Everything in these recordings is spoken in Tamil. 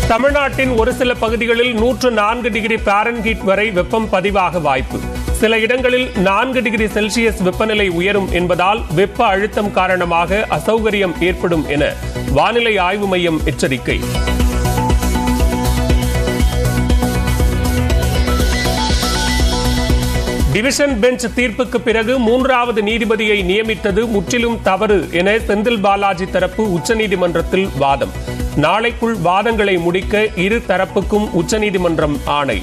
தமிழ்நாட்டின் ஒரு சில பகுதிகளில் நூற்று நான்கு டிகிரி பாரன்ஹீட் வரை வெப்பம் பதிவாக வாய்ப்பு சில இடங்களில் நான்கு டிகிரி செல்சியஸ் வெப்பநிலை உயரும் என்பதால் வெப்ப அழுத்தம் காரணமாக அசௌகரியம் ஏற்படும் என வானிலை ஆய்வு மையம் எச்சரிக்கை டிவிஷன் பெஞ்ச் தீர்ப்புக்கு பிறகு மூன்றாவது நீதிபதியை நியமித்தது முற்றிலும் தவறு என செந்தில் பாலாஜி தரப்பு உச்சநீதிமன்றத்தில் வாதம் நாளைக்குள் வாதங்களை முடிக்க இரு தரப்புக்கும் உச்சநீதிமன்றம் ஆணை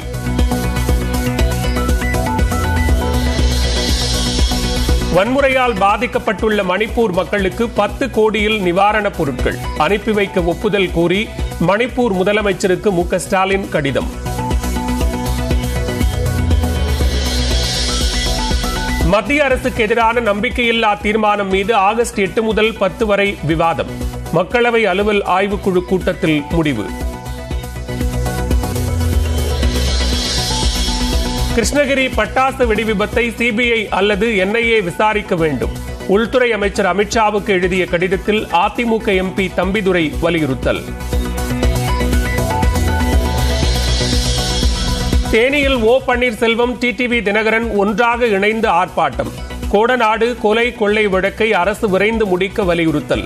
வன்முறையால் பாதிக்கப்பட்டுள்ள மணிப்பூர் மக்களுக்கு பத்து கோடியில் நிவாரணப் பொருட்கள் அனுப்பி வைக்க ஒப்புதல் கோரி மணிப்பூர் முதலமைச்சருக்கு மு க ஸ்டாலின் கடிதம் மத்திய அரசுக்கு எதிரான நம்பிக்கையில்லா தீர்மானம் மீது ஆகஸ்ட் எட்டு முதல் பத்து வரை விவாதம் மக்களவை அலுவல் ஆய்வுக்குழு கூட்டத்தில் முடிவு கிருஷ்ணகிரி பட்டாசு வெடி விபத்தை சிபிஐ அல்லது என்ஐஏ விசாரிக்க வேண்டும் உள்துறை அமைச்சர் அமித்ஷாவுக்கு எழுதிய கடிதத்தில் அதிமுக எம்பி தம்பிதுரை வலியுறுத்தல் தேனியில் ஓ பன்னீர்செல்வம் டிடிவி தினகரன் ஒன்றாக இணைந்து ஆர்ப்பாட்டம் கோடநாடு கொலை கொள்ளை வழக்கை அரசு விரைந்து முடிக்க வலியுறுத்தல்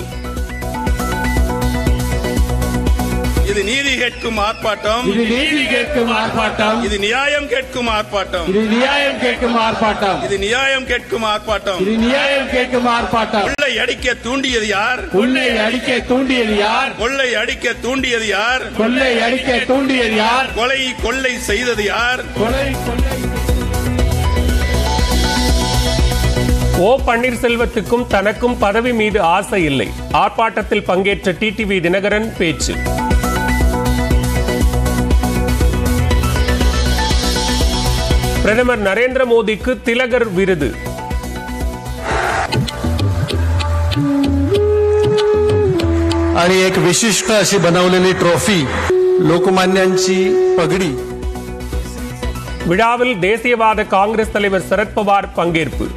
இது நீதி கேட்கும் ஆர்ப்பாட்டம் இது நீதி கேட்கும் ஆர்ப்பாட்டம் இது நியாயம் கேட்கும் ஆர்ப்பாட்டம் இது நியாயம் கேட்கும் ஆர்ப்பாட்டம் இது நியாயம் கேட்கும் ஆர்ப்பாட்டம் இது நியாயம் கேட்கும் ஆர்ப்பாட்டம் கொள்ளை அடிக்க தூண்டியது யார் உன்னை அடிக்க தூண்டியது யார் கொள்ளை அடிக்க தூண்டியது யார் கொள்ளை அடிக்க தூண்டியது யார் கொலை கொள்ளை செய்தது யார் கொலை கொள்ளை ஓ பன்னீர்செல்வத்துக்கும் தனக்கும் பதவி மீது ஆசை இல்லை ஆர்ப்பாட்டத்தில் பங்கேற்ற டிடிவி தினகரன் பேச்சு பிரதமர் நரேந்திர மோடிக்கு திலகர் விருது आणि एक विशिष्ट अशी बनवलेली ट्रॉफी लोकमान्यांची पगडी விழாவில் தேசியவாத காங்கிரஸ் தலைவர் சரத்பவார் பங்கேற்பு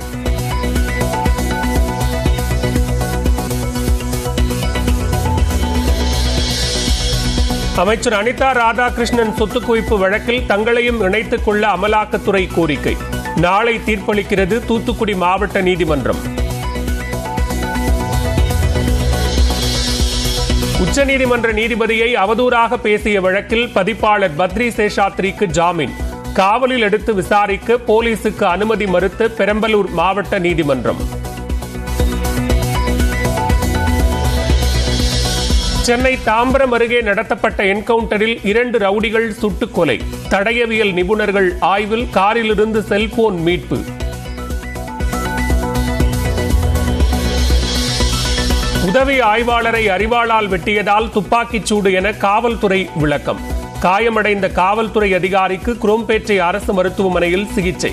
அமைச்சர் அனிதா ராதாகிருஷ்ணன் சொத்து குவிப்பு வழக்கில் தங்களையும் இணைத்துக் கொள்ள அமலாக்கத்துறை கோரிக்கை நாளை தீர்ப்பளிக்கிறது தூத்துக்குடி மாவட்ட நீதிமன்றம் உச்சநீதிமன்ற நீதிபதியை அவதூறாக பேசிய வழக்கில் பதிப்பாளர் பத்ரி சேஷாத்ரிக்கு ஜாமீன் காவலில் எடுத்து விசாரிக்க போலீசுக்கு அனுமதி மறுத்த பெரம்பலூர் மாவட்ட நீதிமன்றம் சென்னை தாம்பரம் அருகே நடத்தப்பட்ட என்கவுண்டரில் இரண்டு ரவுடிகள் சுட்டுக் கொலை தடயவியல் நிபுணர்கள் ஆய்வில் காரிலிருந்து செல்போன் மீட்பு உதவி ஆய்வாளரை அறிவாளால் வெட்டியதால் துப்பாக்கிச் சூடு என காவல்துறை விளக்கம் காயமடைந்த காவல்துறை அதிகாரிக்கு குரோம்பேட்டை அரசு மருத்துவமனையில் சிகிச்சை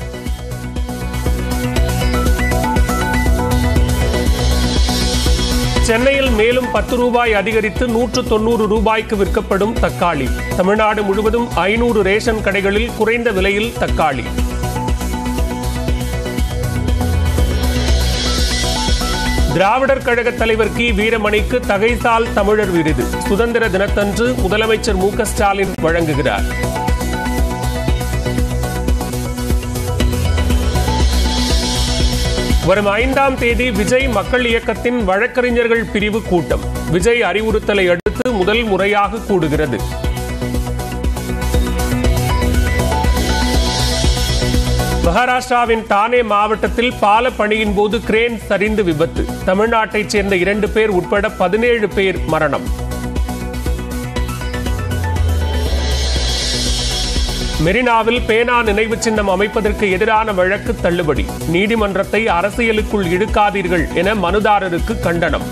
சென்னையில் மேலும் பத்து ரூபாய் அதிகரித்து நூற்று தொண்ணூறு ரூபாய்க்கு விற்கப்படும் தக்காளி தமிழ்நாடு முழுவதும் ஐநூறு ரேஷன் கடைகளில் குறைந்த விலையில் தக்காளி திராவிடர் கழக தலைவர் கி வீரமணிக்கு தகைசால் தமிழர் விருது சுதந்திர தினத்தன்று முதலமைச்சர் மு க ஸ்டாலின் வழங்குகிறார் வரும் ஐந்தாம் தேதி விஜய் மக்கள் இயக்கத்தின் வழக்கறிஞர்கள் பிரிவு கூட்டம் விஜய் அறிவுறுத்தலை அடுத்து முதல் முறையாக கூடுகிறது மகாராஷ்டிராவின் தானே மாவட்டத்தில் பால பணியின் போது கிரேன் சரிந்து விபத்து தமிழ்நாட்டைச் சேர்ந்த இரண்டு பேர் உட்பட பதினேழு பேர் மரணம் மெரினாவில் பேனா நினைவு சின்னம் அமைப்பதற்கு எதிரான வழக்கு தள்ளுபடி நீதிமன்றத்தை அரசியலுக்குள் இழுக்காதீர்கள் என மனுதாரருக்கு கண்டனம்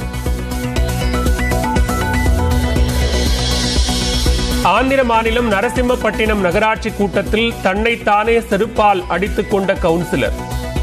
ஆந்திர மாநிலம் நரசிம்மப்பட்டினம் நகராட்சி கூட்டத்தில் தன்னைத்தானே செருப்பால் அடித்துக் கொண்ட கவுன்சிலர்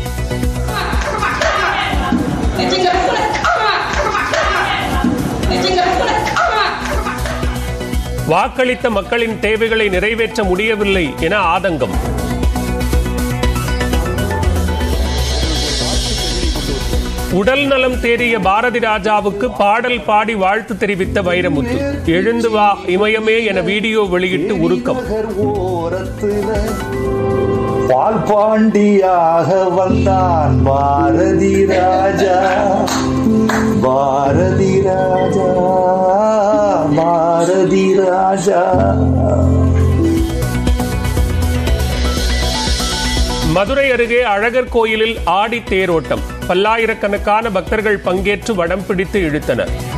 வாக்களித்த மக்களின் தேவைகளை நிறைவேற்ற முடியவில்லை என ஆதங்கம் உடல் நலம் தேறிய பாரதி ராஜாவுக்கு பாடல் பாடி வாழ்த்து தெரிவித்த வைரமுத்து எழுந்து வா இமயமே என வீடியோ வெளியிட்டு உருக்கம் நகர் ஓரத்துல பால் பாண்டியாக வந்தான் பாரதி ராஜா பாரதி ராஜா பாரதி ராஜா மதுரை அருகே அழகர் கோயிலில் ஆடி தேரோட்டம் பல்லாயிரக்கணக்கான பக்தர்கள் பங்கேற்று வடம் பிடித்து இழுத்தனர்